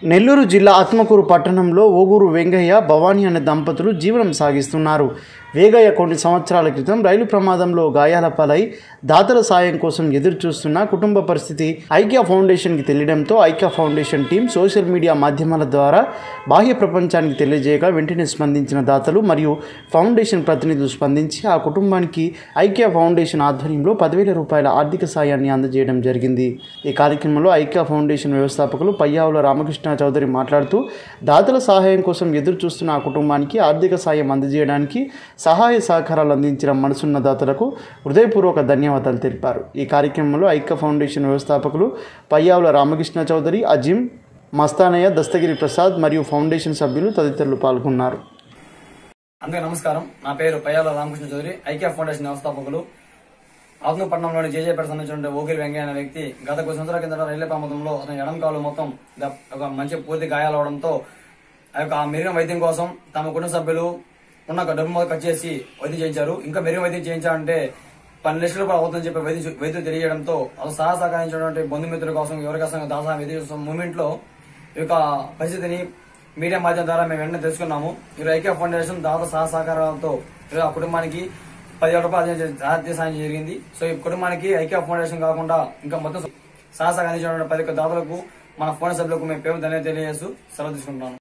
నెల్లూరు జిల్లా ఆత్మకూరు పట్టణంలో ఓగూరు వెంగయ్య భవానీ అనే దంపతులు జీవనం సాగిస్తున్నారు వేగయ్య కొన్ని సంవత్సరాల క్రితం రైలు ప్రమాదంలో గాయాల పాలై దాతల సాయం కోసం ఎదురు చూస్తున్న కుటుంబ పరిస్థితి ఐక్య ఫౌండేషన్కి తెలియడంతో ఐక్య ఫౌండేషన్ టీం సోషల్ మీడియా మాధ్యమాల ద్వారా బాహ్య ప్రపంచానికి తెలియజేయగా వెంటనే స్పందించిన దాతలు మరియు ఫౌండేషన్ ప్రతినిధులు స్పందించి ఆ కుటుంబానికి ఐక్య ఫౌండేషన్ ఆధ్వర్యంలో పదివేల రూపాయల ఆర్థిక సాయాన్ని అందజేయడం జరిగింది ఈ కార్యక్రమంలో ఐక్య ఫౌండేషన్ వ్యవస్థాపకులు పయ్యావుల రామకృష్ణ చౌదరి మాట్లాడుతూ దాతల సహాయం కోసం ఎదురు చూస్తున్న ఆ కుటుంబానికి ఆర్థిక సాయం అందజేయడానికి సహాయ సహకారాలు అందించిన మనసున్న దాతలకు హృదయపూర్వక ధన్యవాదాలు తెలిపారు ఈ కార్యక్రమంలో ఐక్య ఫౌండేషన్ వ్యవస్థాపకులు పయ్యావుల రామకృష్ణ చౌదరి అజిం మస్తానయ్య దస్తగిరి ప్రసాద్ మరియు ఫౌండేషన్ సభ్యులు తదితరులు పాల్గొన్నారు అందరికీ నమస్కారం నా పేరు పయ్యాల రామకృష్ణ చౌదరి ఐక్య ఫౌండేషన్ వ్యవస్థాపకులు ఆత్మపట్నంలోని జేజేపేట సంబంధించిన ఓగిరి వెంకయ్య అనే వ్యక్తి గత కొన్ని సంవత్సరాల కిందట రైల్వే ప్రమాదంలో అతని ఎడం కాలు మొత్తం ద- ఒక మంచి పూర్తి గాయాలవడంతో ఆ యొక్క ఆ మెరుగైన వైద్యం కోసం తమ కుటుంబ సభ్యులు ఉన్న ఒక డబ్బు మొత్తం కట్ చేసి వైద్యం చేయించారు ఇంకా మెరుగైన వైద్యం చేయించాలంటే పన్నెండు లక్షల రూపాయలు అవుతుందని చెప్పి వైద్యం వైద్యులు తెలియజేయడంతో అతను సహా సహకరించినటువంటి బంధుమిత్రుల కోసం ఎవరికోసం దాసా వైద్య మూమెంట్ లో ఈ యొక్క పరిస్థితిని మీడియా మాధ్యమం ద్వారా మేము వెంటనే తెలుసుకున్నాము ఈ ఐక్య ఫౌండేషన్ దాదాపు సహా సహకారాలతో ఈ ఆ కుటుంబానికి పదివేల రూపాయలు ఆర్థిక ఆర్థిక సాయం జరిగింది సో ఈ కుటుంబానికి ఐక్య ఫౌండేషన్ కాకుండా ఇంకా మొత్తం సహా సహకరించినటువంటి పది ఒక్క దాతలకు మన ఫోన్ సభ్యులకు మేము పేరు ధన్యవాదాలు తెలియజేస్తూ సెలవు తీసుకుంటున్నాను